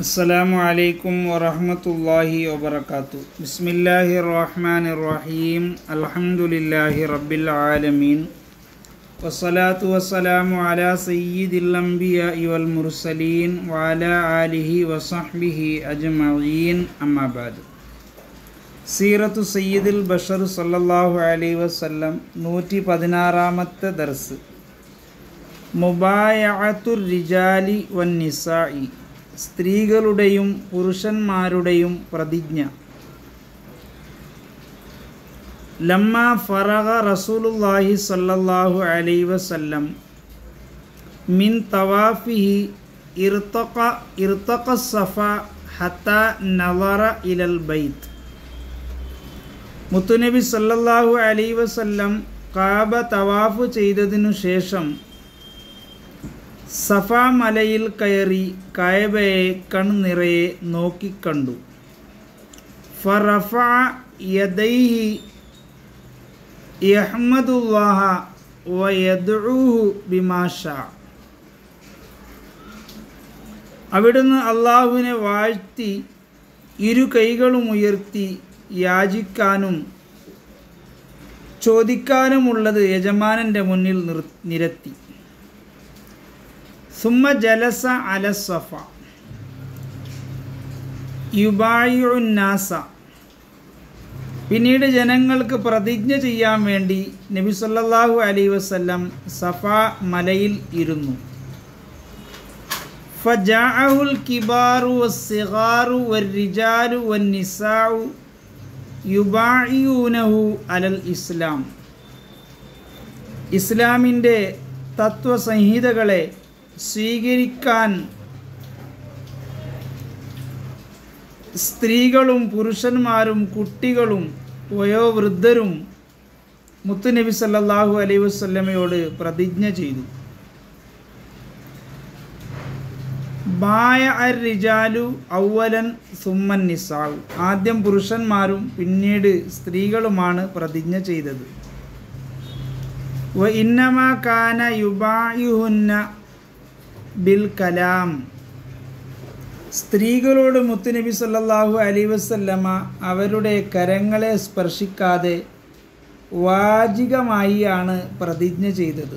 السلام عليكم ورحمة الله وبركاته بسم الله الرحمن الرحيم الحمد لله رب العالمين والصلاة والسلام على سيد الأنبياء والمرسلين وعلى آله وصحبه أجمعين أما بعد സീറത്തു സയ്യിദുൽ ബഷർ സല്ലല്ലാഹു അലൈഹി വസല്ലം നൂറ്റി പതിനാറാമത്തെ ദർസ് മുബായഅത്തുർ റിജാലി വൻ നിസായി സ്ത്രീകളുടെയും പുരുഷന്മാരുടെയും പ്രതിജ്ഞ ലമ്മ ഫറഗ റസൂലുല്ലാഹി സല്ലല്ലാഹു അലൈഹി വസല്ലം മിൻ തവാഫിഹി ഇർത്തഖ ഇർത്തഖ സഫ ഹത്ത നവറ ഇലൽ ബൈത്ത് മുത്തുനബി സല്ലല്ലാഹു അലൈ വസല്ലം കാബ തവാഫ് ചെയ്തതിനു ശേഷം സഫ മലയിൽ കയറി കായബയെ കൺനിറയെ നോക്കിക്കണ്ടു ഫറഫ യദൈഹി യഹ്മദുല്ലാഹ വയദ്ഉഹു ബിമാഷ അവിടുന്ന് അള്ളാഹുവിനെ വാഴ്ത്തി ഇരു കൈകളും ഉയർത്തി യാചിക്കാനും ചോദിക്കാനുമുള്ളത് യജമാനൻ്റെ മുന്നിൽ നിർ നിരത്തി സുമ്മ ജലസ അലസഫ യുബായുന്നാസ പിന്നീട് ജനങ്ങൾക്ക് പ്രതിജ്ഞ ചെയ്യാൻ വേണ്ടി നബി സല്ലല്ലാഹു അലൈഹി വസല്ലം സഫ മലയിൽ ഇരുന്നു ഫജാഅഹുൽ കിബാറു വസ്സിഗാറു വരിജാലു വന്നിസാഉ യുബായിയൂനഹു അലൽ ഇസ്ലാം ഇസ്ലാമിൻ്റെ തത്വസംഹിതകളെ സ്വീകരിക്കാൻ സ്ത്രീകളും പുരുഷന്മാരും കുട്ടികളും വയോവൃദ്ധരും മുത്തുനബി സല്ലല്ലാഹു അലൈഹി വസല്ലമയോട് പ്രതിജ്ഞ ചെയ്തു ബായ അർ റിജാലു ഔവലൻ സുമ്മൻ നിസാവു ആദ്യം പുരുഷന്മാരും പിന്നീട് സ്ത്രീകളുമാണ് പ്രതിജ്ഞ ചെയ്തത് വ ഇന്നമ കാന യുബായുഹുന്ന ബിൽ കലാം സ്ത്രീകളോട് മുത്തുനബി സല്ലല്ലാഹു അലൈഹി വസല്ലമ അവരുടെ കരങ്ങളെ സ്പർശിക്കാതെ വാചികമായി ആണ് പ്രതിജ്ഞ ചെയ്തത്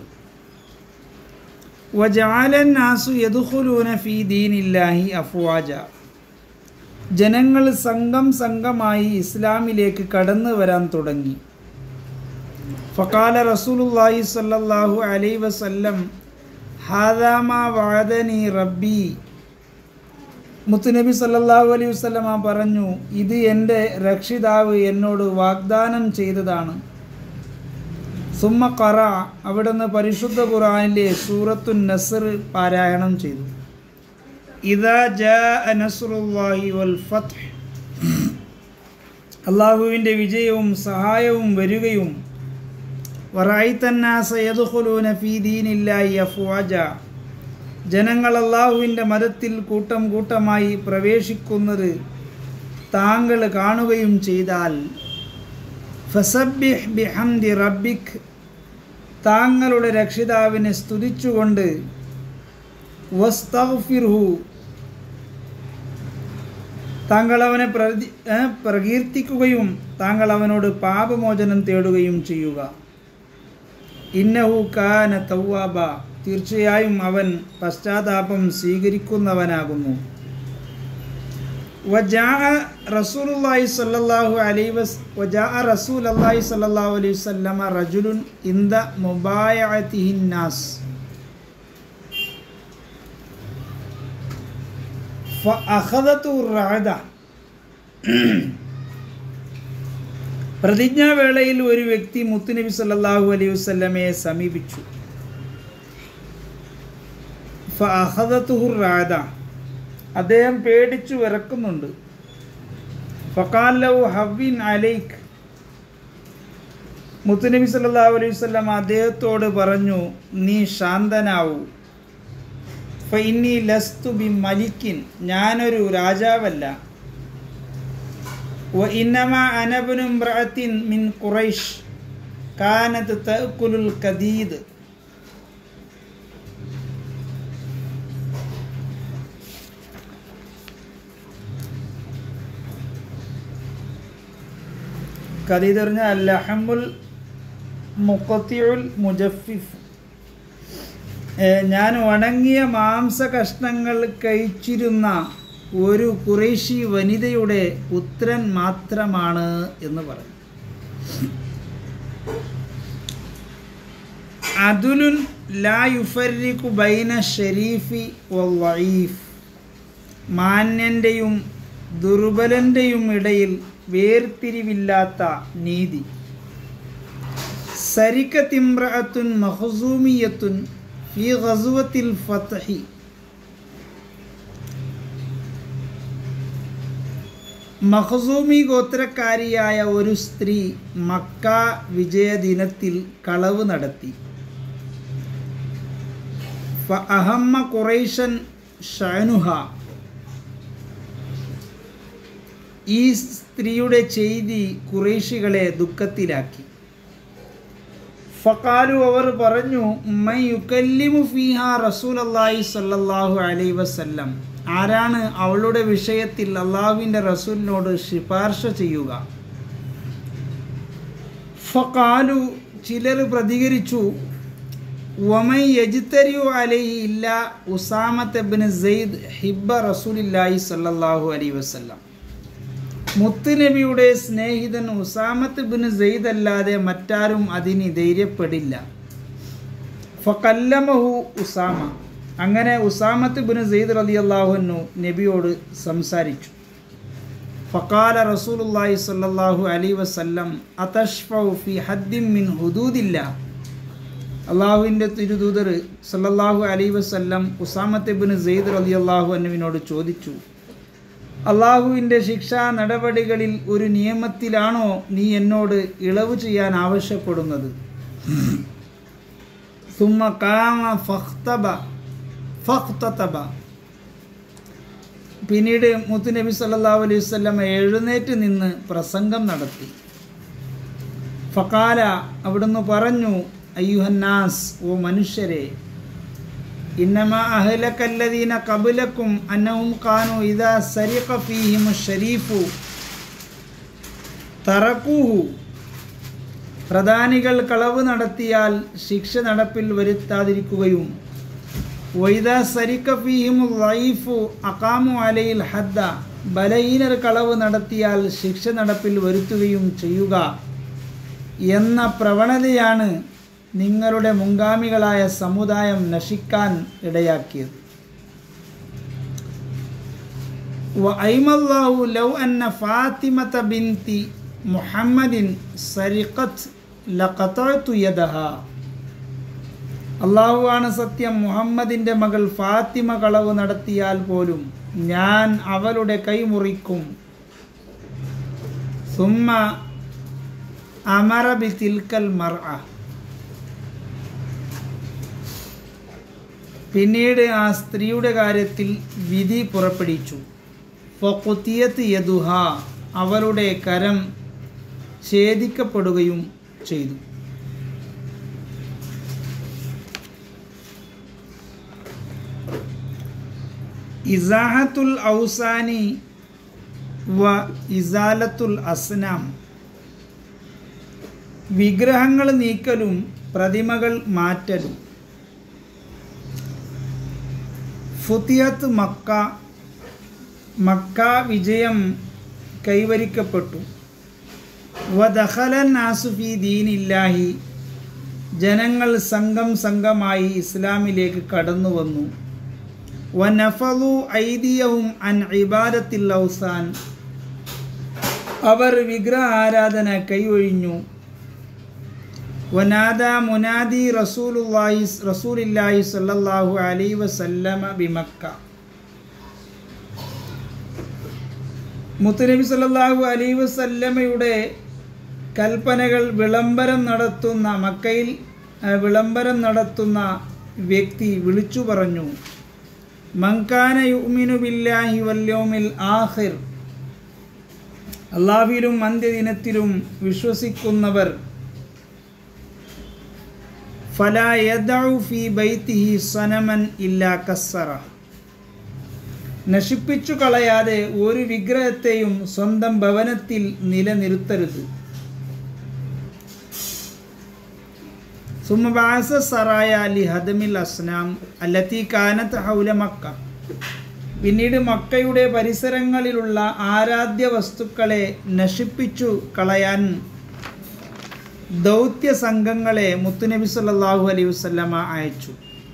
വജാലൻ നാസു യദുഖുലൂന ഫീ ദീനില്ലാഹി അഫ്വാജ ജനങ്ങൾ സംഘം സംഘമായി ഇസ്ലാമിലേക്ക് കടന്നു വരാൻ തുടങ്ങി ഫക്കാല റസൂലുള്ളാഹി സ്വല്ലല്ലാഹു അലൈഹി വസല്ലം ഹാദാമ വാദനി റബ്ബി മുത്തുനബി സല്ലല്ലാഹു അലൈഹി വസല്ലമ പറഞ്ഞു ഇത് എൻ്റെ രക്ഷിതാവ് എന്നോട് വാഗ്ദാനം ചെയ്തതാണ് സുമ്മ കറ അവിടുന്ന് പരിശുദ്ധ ഖുറാനിലെ സൂറത്തു നസർ പാരായണം ചെയ്തു ഇതാ നസ്റുല്ലാഹി വൽ ഫത്ത് അള്ളാഹുവിൻ്റെ വിജയവും സഹായവും വരികയും വറായിത്തന്നാസയദുഖുലൂന ഫീ ദീനില്ലാഹി അഫ്വാജ ജനങ്ങൾ അള്ളാഹുവിൻ്റെ മതത്തിൽ കൂട്ടം കൂട്ടമായി പ്രവേശിക്കുന്നത് താങ്കൾ കാണുകയും ചെയ്താൽ ഫസബ്ബിഹ് ബിഹംദി റബ്ബിക് താങ്കളുടെ രക്ഷിതാവിനെ സ്തുതിച്ചുകൊണ്ട് വസ്തഗ്ഫിർഹു താങ്കൾ അവനെ പ്രതി പ്രകീർത്തിക്കുകയും താങ്കൾ അവനോട് പാപമോചനം തേടുകയും ചെയ്യുക ഇന്നഹു കാന തൗവാബ തീർച്ചയായും അവൻ പശ്ചാത്താപം സ്വീകരിക്കുന്നവനാകുന്നു വജാഅ റസൂലുള്ളാഹി സ്വല്ലല്ലാഹു അലൈഹി വസ് വജാഅ റസൂലുള്ളാഹി സ്വല്ലല്ലാഹു അലൈഹി വസല്ലമ റജുലുൻ ഇന്ദ മുബായഅതിഹിൻ നാസ് ഫഅഖദതു റഅദ പ്രതിജ്ഞാവേളയിൽ ഒരു വ്യക്തി മുത്തുനബി സല്ലല്ലാഹു അലൈഹി വസല്ലമയെ സമീപിച്ചു ഫഅഖദതുഹു റഅദ അദ്ദേഹം പേടിച്ചു വിറക്കുന്നുണ്ട് ഫക്കാലു ഹവിൻ അലൈക്ക് മുത്തുനബി സല്ലല്ലാഹു അലൈഹി വസല്ലം അദ്ദേഹത്തോട് പറഞ്ഞു നീ ശാന്തനാവൂ ഫൈനി ലസ്തു ബി മലിക്കിൻ ഞാനൊരു രാജാവല്ല വ ഇന്നമ അനബുനും മിൻ ഖുറൈഷ് കാനത്ത് തഅക്കുലുൽ കദീദ് കദീദ് പറഞ്ഞാൽ അല്ലഹമുൽ മുഖത്തിയുൽ മുജഫിഫ് ഏ, ഞാൻ ഉണങ്ങിയ മാംസ കഷ്ണങ്ങൾ കഴിച്ചിരുന്ന ഒരു കുറേശി വനിതയുടെ പുത്രൻ മാത്രമാണ് എന്ന് പറയും അതുലുൻ ലാ യുഫരിക്കു ബൈന ഷരീഫി വൈഫ് മാന്യൻ്റെയും ദുർബലൻ്റെയും ഇടയിൽ വേർതിരിവില്ലാത്ത നീതി സരിക്കത്തിമ്രഅത്തുൻ മഹസൂമിയത്തുൻ ഫി ഗസുവത്തിൽ ഫതഹി മഹസൂമി ഗോത്രക്കാരിയായ ഒരു സ്ത്രീ മക്ക വിജയദിനത്തിൽ കളവ് നടത്തി ഫഅഹമ്മ ഖുറൈശൻ ഷഅനുഹ ഈ സ്ത്രീയുടെ ചെയ്തി കുറേശികളെ ദുഃഖത്തിലാക്കി ഫക്കാലു അവർ പറഞ്ഞു മൈ യുക്കല്ലിമു ഫീഹ റസൂൽ അള്ളാഹി സല്ലല്ലാഹു അലൈ വസല്ലം ആരാണ് അവളുടെ വിഷയത്തിൽ അള്ളാഹുവിൻ്റെ റസൂലിനോട് ശിപാർശ ചെയ്യുക ഫക്കാലു ചിലർ പ്രതികരിച്ചു വമൈ യജിത്തരിയു അലൈഹി ഇല്ല ഉസാമത്ത് ബിൻ സെയ്ദ് ഹിബ്ബ റസൂലില്ലാഹി സല്ലല്ലാഹു അലൈ വസല്ലം മുത്തുനബിയുടെ സ്നേഹിതൻ ഉസാമത്ത് ബിൻ സെയ്ദ് അല്ലാതെ മറ്റാരും അതിന് ധൈര്യപ്പെടില്ല ഫക്കല്ലമഹു ഉസാമ അങ്ങനെ ഉസാമത്ത് ബിൻ സെയ്ദ് റലി അള്ളാഹുനു നബിയോട് സംസാരിച്ചു ഫക്കാല റസൂലുല്ലാഹി സല്ലല്ലാഹു അലൈ വസല്ലം അതഷ്ഫൗ ഫി ഹദ്ദിൻ മിൻ ഹുദൂദില്ല അള്ളാഹുവിൻ്റെ തിരുദൂതർ സല്ലല്ലാഹു അലൈ വസല്ലം ഉസാമത്ത് ബിൻ സെയ്ദ് റലി അള്ളാഹു അനുവിനോട് ചോദിച്ചു അള്ളാഹുവിൻ്റെ ശിക്ഷാ നടപടികളിൽ ഒരു നിയമത്തിലാണോ നീ എന്നോട് ഇളവ് ചെയ്യാൻ ആവശ്യപ്പെടുന്നത് സുമ്മ കാമ ഫഖ്തബ ഫഖ്തബ പിന്നീട് മുത്തുനബി സല്ലല്ലാഹു അലൈഹി വസല്ലം എഴുന്നേറ്റ് നിന്ന് പ്രസംഗം നടത്തി ഫക്കാല അവിടുന്ന് പറഞ്ഞു അയ്യുഹന്നാസ് ഓ മനുഷ്യരെ ഇന്നമ അഹ്ലക്കല്ലദീന കബലക്കും അന്നഹും കാനു ഇദാ സരിഖ ഫീഹിമു ഷരീഫു തറക്കൂഹു പ്രധാനികൾ കളവ് നടത്തിയാൽ ശിക്ഷ നടപ്പിൽ വരുത്താതിരിക്കുകയും വൈദ സരിക്ക ഫീഹിമു ലൈഫു അക്കാമു അലയിൽ ഹദ്ദ ബലഹീനർ കളവ് നടത്തിയാൽ ശിക്ഷ നടപ്പിൽ വരുത്തുകയും ചെയ്യുക എന്ന പ്രവണതയാണ് നിങ്ങളുടെ മുൻഗാമികളായ സമുദായം നശിക്കാൻ ഇടയാക്കിയത് വഅയ്മല്ലാഹു ലൗ അന്ന ഫാത്തിമത ബിൻതി മുഹമ്മദിൻ സരിഖത്ത് ലഖതഅതു യദഹ അള്ളാഹുവാണ് സത്യം മുഹമ്മദിൻ്റെ മകൾ ഫാത്തിമ കളവ് നടത്തിയാൽ പോലും ഞാൻ അവളുടെ കൈ മുറിക്കും സുമ്മ അമറ ബി തിൽക്കൽ മർ പിന്നീട് ആ സ്ത്രീയുടെ കാര്യത്തിൽ വിധി പുറപ്പെടുവിച്ചു ഫൊക്കുത്തിയത്ത് യദുഹ അവളുടെ കരം ഛേദിക്കപ്പെടുകയും ചെയ്തു ഇസാഹത്തുൽ ഔസാനി വ ഇസാലത്തുൽ അസ്നാം വിഗ്രഹങ്ങൾ നീക്കലും പ്രതിമകൾ മാറ്റലും ഫുത്തിയത്ത് മക്ക മക്ക വിജയം കൈവരിക്കപ്പെട്ടു വദഖലൻ നാസുഫി ദീനില്ലാഹി ജനങ്ങൾ സംഘം സംഘമായി ഇസ്ലാമിലേക്ക് കടന്നു വന്നു വനഫലു ഐദിയവും അൻ ഇബാദത്തിൽ ഔസാൻ അവർ വിഗ്രഹ ആരാധന കൈയൊഴിഞ്ഞു വനാദ മുനാദി റസൂലുല്ലാഹി റസൂലില്ലാഹി സല്ലല്ലാഹു അലൈഹി വസല്ലമ ബിമക്ക മുത്തുനബി സല്ലല്ലാഹു അലൈഹി വസല്ലമയുടെ കൽപ്പനകൾ വിളംബരം നടത്തുന്ന മക്കയിൽ ആ, വിളംബരം നടത്തുന്ന വ്യക്തി വിളിച്ചു പറഞ്ഞു മങ്കാന യുമിനു ബില്ലാഹി വല്യോമിൽ ആഹിർ അള്ളാഹുവിലും അന്ത്യദിനത്തിലും വിശ്വസിക്കുന്നവർ ഫലാ യദഉ ഫീ ബൈത്തിഹി സനമൻ ഇല്ലാ കസ്സറ നശിപ്പിച്ചു കളയാതെ ഒരു വിഗ്രഹത്തെയും സ്വന്തം ഭവനത്തിൽ നിലനിർത്തരുത് സുമബാസ സറായ അലി ഹദമിൽ അസ്നാം അല്ലത്തി കാനത്ത് ഹൗല മക്ക പിന്നീട് മക്കയുടെ പരിസരങ്ങളിലുള്ള ആരാധ്യ വസ്തുക്കളെ നശിപ്പിച്ചു കളയാൻ ദൗത്യ സംഘങ്ങളെ മുത്തുനബി സല്ലല്ലാഹു അലൈഹി വസല്ലമ അയച്ചു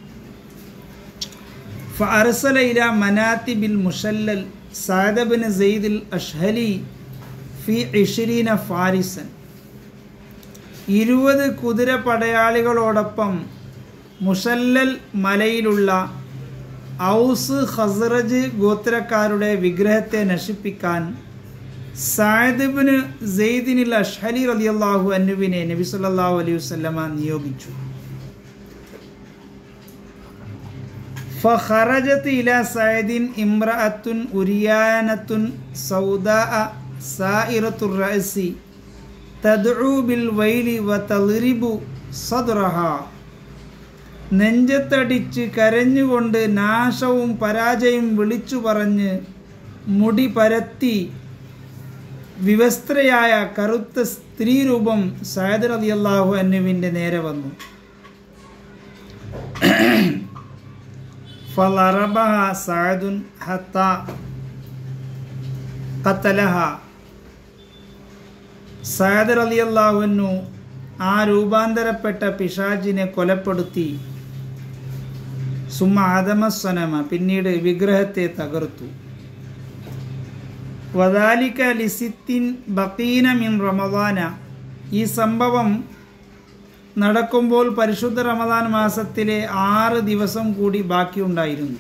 ഫഅർസല ഇല മനാത്തിബിൽ മുഷല്ലൽ സാദബിൻ സെയ്ദിൽ അഷ്ഹലി ഫി ഇഷ്രീന ഫാരിസൻ ഇരുപത് കുതിര പടയാളികളോടൊപ്പം മുഷല്ലൽ മലയിലുള്ള ഔസ് ഖസ്റജ് ഗോത്രക്കാരുടെ വിഗ്രഹത്തെ നശിപ്പിക്കാൻ സായദ്ബിന് സെയ്ദിനിൽ അഷ്ഹലി റളിയല്ലാഹു അന്നുവിനെ നബി സല്ലല്ലാഹു അലൈഹി വസല്ലമ നിയോഗിച്ചു فخرجت إلى سعد امرأة أريانة سوداء سائرة الرأس تدعو بالويل وتضرب صدرها നെഞ്ചത്തടിച്ച് കരഞ്ഞുകൊണ്ട് നാശവും പരാജയം വിളിച്ചു പറഞ്ഞ് മുടി പരത്തി വിവസ്ത്രയായ കറുത്ത സ്ത്രീരൂപം സയദ് അലി അള്ളാഹു അന്നുവിൻ്റെ നേരെ വന്നു ഫലറബഹ സഅദുൻ ഹത്ത ഖത്തലഹ സയദ് റളിയല്ലാഹുവിനു ആ രൂപാന്തരപ്പെട്ട പിശാജിനെ കൊലപ്പെടുത്തി സുമ ആദമസ്വനമ പിന്നീട് വിഗ്രഹത്തെ തകർത്തു വദാലിക ലിസിത്തിൻ ബക്കീന മിൻ റമദാന ഈ സംഭവം നടക്കുമ്പോൾ പരിശുദ്ധ റമദാൻ മാസത്തിലെ ആറ് ദിവസം കൂടി ബാക്കിയുണ്ടായിരുന്നു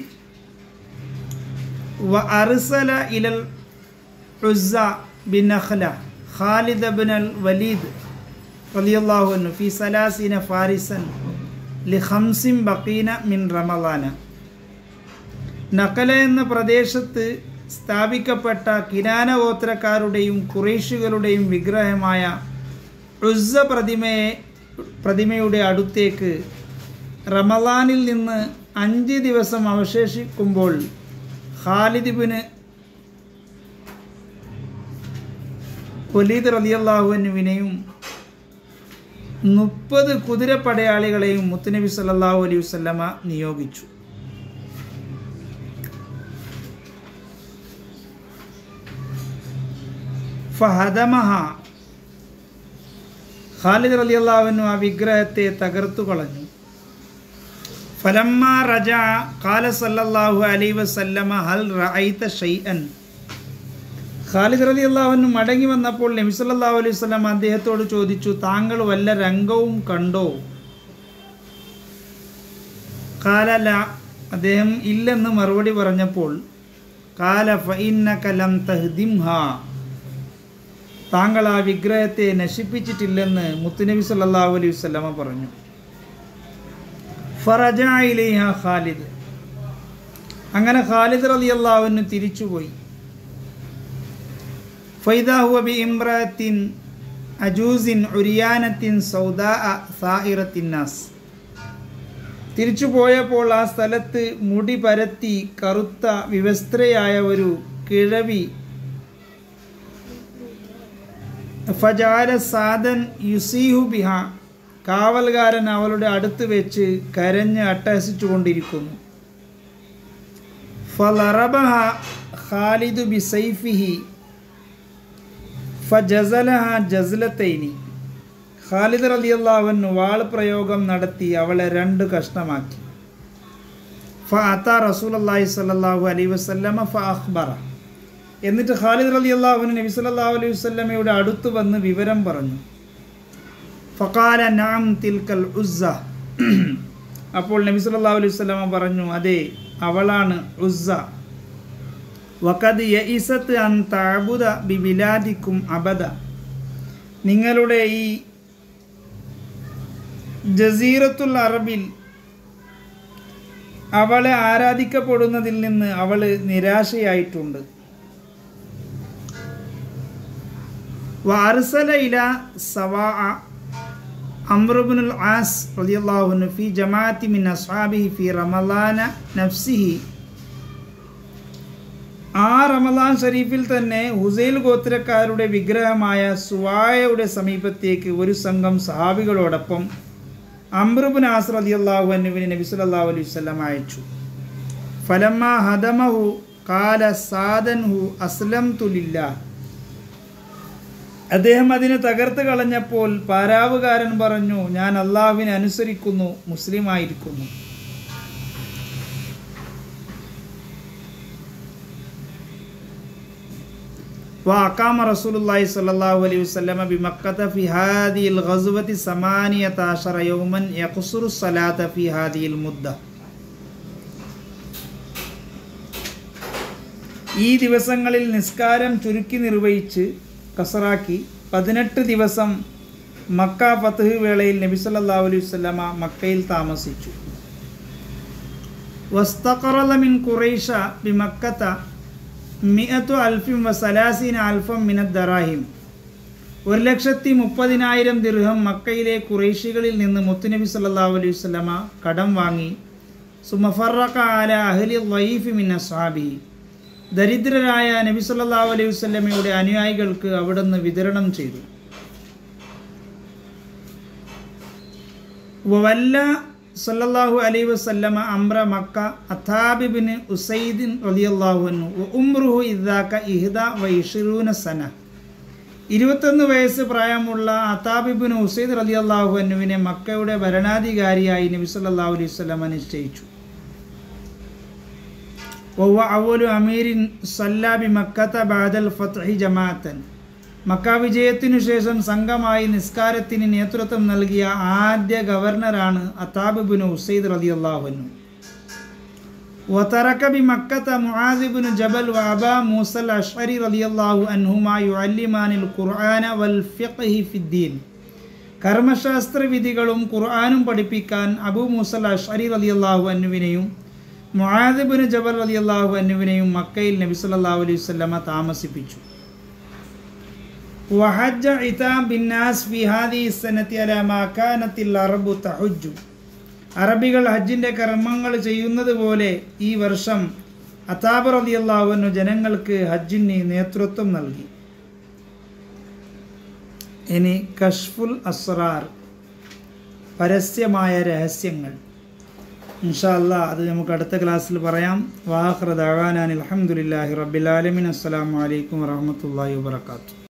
വ അർസല ഇലൽ ഉസ്സ ബിൻ നഖ്ല ഖാലിദ് ബിൻ അൽ വലീദ് റളിയല്ലാഹു ഫി സലാസീന ഫാരിസൻ ലി ഖംസിൻ ബഖീന മിൻ റമദാന നഖല എന്ന പ്രദേശത്ത് സ്ഥാപിക്കപ്പെട്ട കിനാന ഗോത്രക്കാരുടെയും കുറേശുകളുടെയും വിഗ്രഹമായ ഉസ്സ പ്രതിമയെ പ്രതിമയുടെ അടുത്തേക്ക് റമദാനിൽ നിന്ന് അഞ്ച് ദിവസം അവശേഷിക്കുമ്പോൾ ഖാലിദിബിന് വലീദ് റലിയല്ലാഹുവിനെയും മുപ്പത് കുതിരപ്പടയാളികളെയും മുത്തുനബി സല്ലല്ലാഹു അലൈഹി വസല്ലമ നിയോഗിച്ചു ഫഹദമഹ ഖാലിദ് റലിയല്ലാഹുവിനു ആ വിഗ്രഹത്തെ തകർത്തു കളഞ്ഞു ഫലമ്മ റജ ഖാല സല്ലല്ലാഹു അലൈഹി വസല്ലമ ഹൽ റഅയ്ത ഷൈഅൻ ഖാലിദ് റലി അള്ളാഹുവിന് മടങ്ങി വന്നപ്പോൾ നബി സല്ലല്ലാഹു അലൈഹി വസല്ലം അദ്ദേഹത്തോട് ചോദിച്ചു താങ്കൾ വല്ല രംഗവും കണ്ടോ കാലല അദ്ദേഹം ഇല്ലെന്ന് മറുപടി പറഞ്ഞപ്പോൾ കാല ഫഇന്നക ലം തഹ്ദിംഹ താങ്കൾ ആ വിഗ്രഹത്തെ നശിപ്പിച്ചിട്ടില്ലെന്ന് മുത്തുനബി സല്ലല്ലാഹു അലൈഹി വസല്ലമ പറഞ്ഞു ഫറജ ഇലൈഹ ഖാലിദ് അങ്ങനെ ഖാലിദ് റളിയല്ലാഹുവിന് തിരിച്ചുപോയി ഫൈദാ ഹുവ ബി ഇമ്രാത്തിൻ അജൂസിൻ ഉരിയാനത്തിൻ സൗദാ സായിറത്തിൻ നാസ് തിരിച്ചു പോയപ്പോൾ ആ സ്ഥലത്ത് മുടി പരത്തി കറുത്ത വിവസ്ത്രയായ ഒരു കിഴവി ഫജാല സാദൻ യുസീഹു ബിഹ കാവൽകാരൻ അവളുടെ അടുത്ത് വെച്ച് കരഞ്ഞ് അട്ടഹസിച്ചു കൊണ്ടിരിക്കുന്നു ഫലറബഹ ഖാലിദു ബി സൈഫിഹി ഫജസലഹ ജസ്ലത്തൈനി ഖാലിദ് റലിയല്ലാവന് വാൾ പ്രയോഗം നടത്തി അവളെ രണ്ട് കഷ്ണമാക്കി ഫ അത്ത റസൂൽ അള്ളാഹി സ്വല്ലല്ലാഹു അലൈഹി വസല്ലമ ഫ അഖ്ബറ എന്നിട്ട് ഖാലിദ് റലി അള്ളാഹുവിന് നബി സല്ലല്ലാഹു അലൈഹി വസല്ലമയുടെ അടുത്ത് വന്ന് വിവരം പറഞ്ഞു ഫഖാല നാം തിൽക്കൽ ഉസ്സ അപ്പോൾ നബി സല്ലല്ലാഹു അലൈഹി വസല്ലമ പറഞ്ഞു അതെ അവളാണ് ഉസ്സ വഖദ് യഇസത്ത് അൻ തഅബുദ ബിബിലാദിക്കും അബദ നിങ്ങളുടെ ഈ ജസീറത്തുൽ അറബിൽ അവളെ ആരാധിക്കപ്പെടുന്നതിൽ നിന്ന് അവൾ നിരാശയായിട്ടുണ്ട് വാർസല ഇല സവാ അമ്രുബിനുൽ ആസ് റളിയല്ലാഹു ഫി ജമാഅത്തി മിൻ അസ്ഹാബിഹി ഫി റമളാന നഫ്സിഹി ആ റമദാൻ ഷരീഫിൽ തന്നെ ഹുസൈൽ ഗോത്രക്കാരുടെ വിഗ്രഹമായ സുവായയുടെ സമീപത്തേക്ക് ഒരു സംഘം സഹാബികളോടൊപ്പം അമ്രുബിൻ ആസ് റളിയല്ലാഹു അൻഹുവിനെ നബി സല്ലല്ലാഹു അലൈഹി വസല്ലം അയച്ചു ഫലമ്മ ഹദമഹു കാല സാദൻഹു അസ്ലംതു ലില്ലാഹ് അദ്ദേഹം അതിനെ തകർത്ത് കളഞ്ഞപ്പോൾ പാരാവുകാരൻ പറഞ്ഞു ഞാൻ അള്ളാഹുവിനെ അനുസരിക്കുന്നു മുസ്ലിമായിരിക്കുന്നു وأقام رسول الله صلى الله عليه وسلم بمكة في هذه الغزوة ثمانية عشر يوما يقصر الصلاة في هذه المدة ഈ ദിവസങ്ങളിൽ നിസ്കാരം ചുരുക്കി നിർവഹിച്ച് കസറാക്കി പതിനെട്ട് ദിവസം മക്ക ഫത്ഹ് വേളയിൽ നബി സല്ലല്ലാഹു അലൈഹി വസല്ലമ മക്കയിൽ താമസിച്ചു വസ്തഖറല മിൻ ഖുറൈഷ ബിമക്കത്ത മിഅത്തു അൽഫിം വസലാസീന അൽഫം മിനദ് ദറാഹിം ഒരു ലക്ഷത്തി മുപ്പതിനായിരം ദിർഹം മക്കയിലെ കുറേശികളിൽ നിന്ന് മുത്തുനബി സല്ലല്ലാഹു അലൈഹി വസല്ലമ കടം വാങ്ങി സുമഫറഖ ആല അഹ്ലി വൈഫി മിൻ അസ്ഹാബി ദരിദ്രരായ നബി സല്ലല്ലാഹു അലൈഹി വസല്ലമയുടെ അനുയായികൾക്ക് അവിടുന്ന് വിതരണം ചെയ്തു വല്ല സല്ലല്ലാഹു അലൈഹി വസല്ലമ അംറ മക്ക അഥാബിബിന് ഉസൈദിൻ റളിയല്ലാഹു അൻഹു വ ഉംറുഹു ഇദാക ഇഹ്ദ വൈഷിറൂന സന ഇരുപത്തൊന്ന് വയസ്സ് പ്രായമുള്ള അതാബിബിന് ഉസൈദ് റളിയല്ലാഹു അൻഹുവിനെ മക്കയുടെ ഭരണാധികാരിയായി നബി സല്ലല്ലാഹു അലൈഹി വസല്ലമ നിശ്ചയിച്ചു വഹുവ അവലു അമീരിൻ സല്ലാബി മക്കത്ത ബാദൽ ഫത്ഹി ജമാഅത്തൻ മക്ക വിജയത്തിനു ശേഷം സംഘമായി നിസ്കാരത്തിന് നേതൃത്വം നൽകിയ ആദ്യ ഗവർണറാണ് അതാബിബിന് ഉസൈദ് റളിയല്ലാഹു അൻഹു وترك بمكة معاذ بن جبل وأبا موسى الأشعري رضي الله عنهما يعلمان القرآن والفقه في الدين കർമ്മശാസ്ത്ര വിധികളും ഖുർആാനും പഠിപ്പിക്കാൻ അബു മൂസൽ അഷ്അരി റളിയല്ലാഹു അന്നുവിനെയും മുആദിബിന് ജബൽ റളിയല്ലാഹു അന്നുവിനെയും മക്കയിൽ നബി സല്ലല്ലാഹു അലൈഹി വസല്ലമ താമസിപ്പിച്ചു وحج عتاب بالناس في هذه السنة على ما كانت العرب تحج അറബികൾ ഹജ്ജിൻ്റെ കർമ്മങ്ങൾ ചെയ്യുന്നത് പോലെ ഈ വർഷം അതാബ് റളിയല്ലാഹു ജനങ്ങൾക്ക് ഹജ്ജിന് നേതൃത്വം നൽകി ഇനി കഷ്ഫുൽ അസ്റാർ പരസ്യമായ രഹസ്യങ്ങൾ ഇൻഷാ അല്ലാ അത് നമുക്ക് അടുത്ത ക്ലാസ്സിൽ പറയാം വാഹ്റദാൻ അലഹമുല്ലാഹി റബ്ബിലാലമിൻ അസ്സലാമു അലൈക്കും വറഹമത്തല്ലാഹി വാത്തു